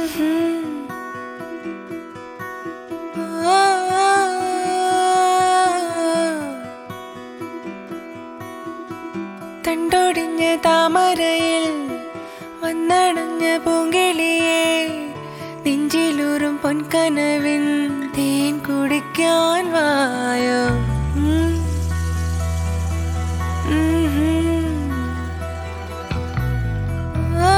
തണ്ടൊടിഞ്ഞ താമരയിൽ വന്നടഞ്ഞ പൂങ്കിളിയെ നെഞ്ചിലൂറും പൊൻകനവിൻ തേൻ കുടിക്കാൻ വായോ ഉം. ഉം. ആ.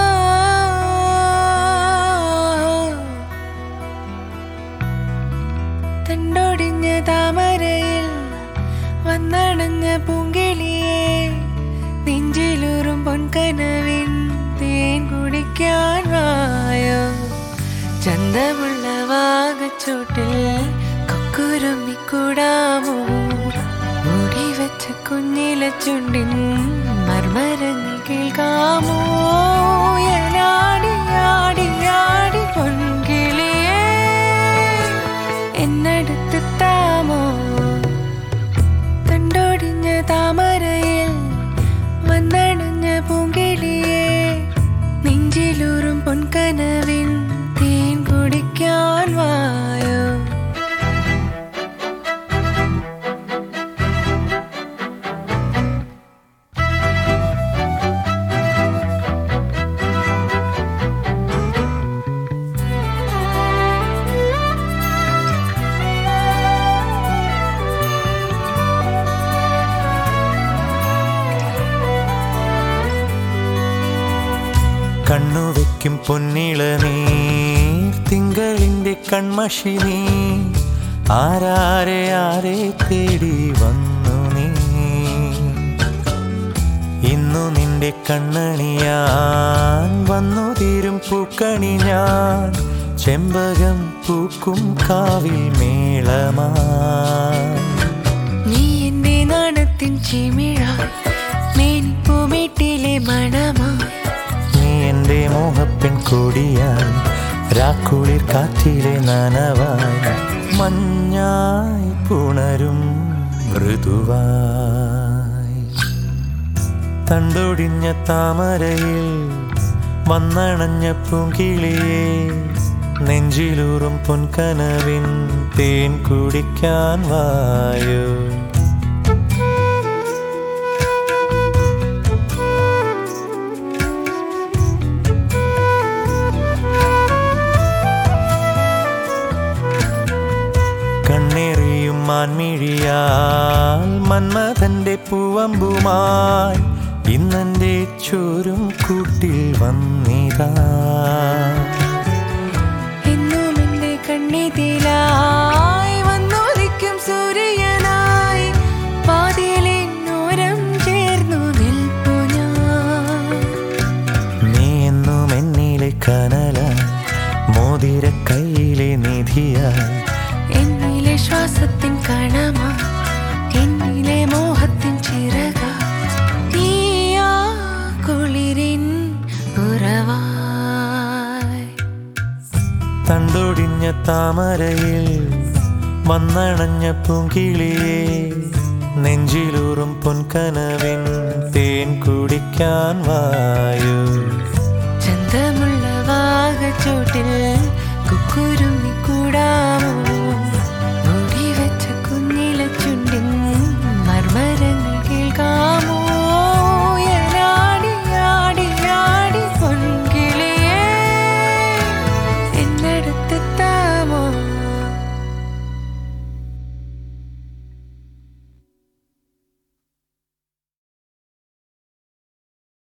തണ്ടൊടിഞ്ഞ താമരയിൽ വന്നടഞ്ഞ പൂങ്കിളിയെ നെഞ്ചിലൂറും പൊൻകനവിൻ തേൻ കുടിക്കാൻ വായോ ചന്തമുള്ള വാഗച്ചോട്ടിൽ കൊക്കുരുമ്മിക്കൂടാമോ മുടി വെച്ച കുഞ്ഞില ചുണ്ടിൻ മർമരങ്ങൾ കേൾക്കാമോ എലാടി ആടി ആടി പൊൻകിളിയേ എന്നടുത്തെത്താമോ തണ്ടോടിഞ്ഞ താമരയിൽ വന്നടഞ്ഞ പൂങ്കിളിയെ നെഞ്ചിലൂറും പൊൻകനവിൻ തേൻ കുടിക്കാൻ വായോ കണ്ണു വെക്കും പൊന്നിള നീ തിങ്കളിന്റെ കൺമഷി നീ ആരാരെ ആരെ തേടി വന്നു നീ ഇന്നു നിന്റെ കണ്ണണിയാൻ വന്നു തീരും പൂക്കണി ഞാൻ ചെമ്പകം പൂക്കും കാവിൽ മേളമാ നീ എന്റെ നാണത്തിൻ ചിമിഴ മേനിപ്പൂമേട്ടിലെ മണമാ നീ എൻ്റെ മോഹപ്പെൺ കൊടിയായി രാക്കുളിർ കാറ്റിലെ നനവായി മഞ്ഞായി പുണരും മൃദുവായി തണ്ടൊടിഞ്ഞ താമരയിൽ വന്നണഞ്ഞ പൂങ്കിളിയെ നെഞ്ചിലൂറും പൊൻകനവിൻ തേൻ കുടിക്കാൻ വായോ കണ്ണേറിയും മാൻമിഴിയാൽ മന്മഥന്റെ പൂവമ്പുമായി ഇന്നെന്റെ ചോരും കൂട്ടിൽ വന്നിതാ എന്നും എന്റെ കണ്ണിതിലായി വന്നോദിക്കും സൂര്യനായി പാതിയിലെന്നോരം ചേർന്നു നിൽപ്പു ഞാൻ നീ എന്നും എന്നിലെ കനലായി മോതിര കയ്യിലെ നിധിയായി എന്നിലെ ശ്വാസത്തിൻ കണമാ എന്നിലെ മോഹത്തിൻ ചിറക നീയാ കുളിരിൻ ഉറവായി തണ്ടൊടിഞ്ഞ താമരയിൽ വന്നണഞ്ഞ പൂങ്കിളിയെ നെഞ്ചിലൂറും പൊൻകനവിൻ തേൻ കുടിക്കാൻ വായു ചന്തമുള്ള വാഗച്ചോട്ടിൽ